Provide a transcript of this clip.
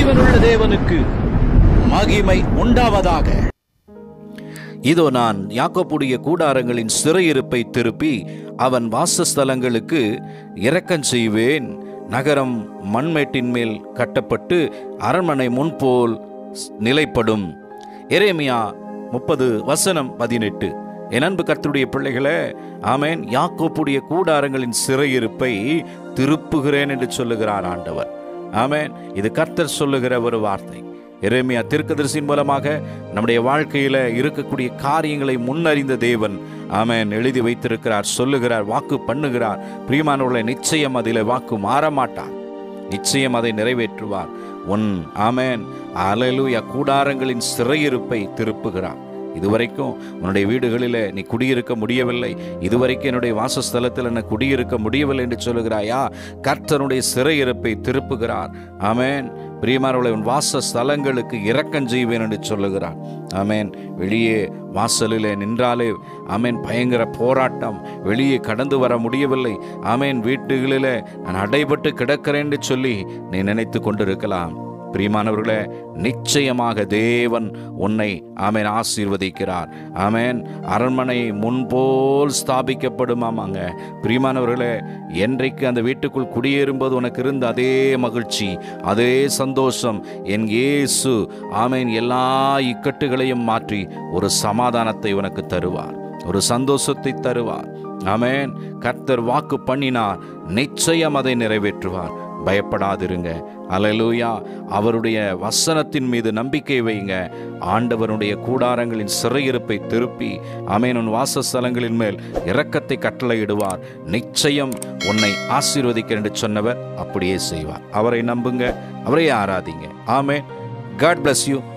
ஜீவனுள்ள தேவனுக்கு மகிமை உண்டாவதாக இதோ நான் யாக்கோப்புடைய கூடாரங்களின் சிறையிருப்பை திருப்பி அவன் வாசஸ்தலங்களுக்கு இரக்கம் செய்வேன் நகரம் மண்மேட்டின் மேல் கட்டப்பட்டு அரண்மனை முன்போல் நிலைப்படும் எரேமியா முப்பது வசனம் பதினெட்டு என் அன்பு கர்த்தருடைய பிள்ளைகளே ஆமேன் யாக்கோப்புடைய கூடாரங்களின் சிறையிருப்பை திருப்புகிறேன் என்று சொல்லுகிறார் ஆண்டவர் ஆமேன் இது கர்த்தர் சொல்லுகிற ஒரு வார்த்தை எரேமியா தீர்க்கதரிசியின் மூலமாக நம்முடைய வாழ்க்கையில இருக்கக்கூடிய காரியங்களை முன்னறிந்த தேவன் ஆமென் எழுதி வைத்திருக்கிறார் சொல்லுகிறார் வாக்கு பண்ணுகிறார் பிரியமானவர்களை நிச்சயம் அதில் வாக்கு மாற மாட்டார் நிச்சயம் அதை நிறைவேற்றுவார் உன் ஆமென் அலலுயா கூடாரங்களின் சிறையிருப்பை திருப்புகிறார் இதுவரைக்கும் உன்னுடைய வீடுகளில் நீ குடியிருக்க முடியவில்லை இதுவரைக்கும் என்னுடைய வாசஸ்தலத்தில் என்ன குடியிருக்க முடியவில்லை என்று சொல்லுகிறாயா கர்த்தனுடைய சிறையிருப்பை திருப்புகிறார் ஆமென் பிரியமானவர்களை உன் வாசஸ்தலங்களுக்கு இரக்கம் செய்வேன் என்று சொல்லுகிறார் ஆமென் வெளியே வாசலிலே நின்றாலே ஆமென் பயங்கர போராட்டம் வெளியே கடந்து வர முடியவில்லை ஆமென் வீட்டுகளிலே நான் அடைபட்டு கிடக்கிறேன் என்று சொல்லி நீ நினைத்து கொண்டிருக்கலாம் பிரியமானவர்களே நிச்சயமாக தேவன் உன்னை ஆமென் ஆசீர்வதிக்கிறார் ஆமென் அரண்மனை முன்போல் ஸ்தாபிக்கப்படுமாமாங்க பிரியமானவர்களே என்றைக்கு அந்த வீட்டுக்குள் குடியேறும்போது உனக்கு இருந்த அதே மகிழ்ச்சி அதே சந்தோஷம் என் இயேசு ஆமென் எல்லா இக்கட்டுகளையும் மாற்றி ஒரு சமாதானத்தை உனக்கு தருவார் ஒரு சந்தோஷத்தை தருவார் ஆமென் கர்த்தர் வாக்கு பண்ணினார் நிச்சயம் அதை நிறைவேற்றுவார் பயப்படாதிருங்க அலலூயா அவருடைய வசனத்தின் மீது நம்பிக்கை வைங்க ஆண்டவருடைய கூடாரங்களின் சிறையிருப்பை திருப்பி அமேனுன் வாசஸ்தலங்களின் மேல் இரக்கத்தை கட்டளையிடுவார் நிச்சயம் உன்னை ஆசீர்வதிக்க என்று சொன்னவர் அப்படியே செய்வார் அவரை நம்புங்க அவரை ஆராதிங்க ஆமே காட் bless யூ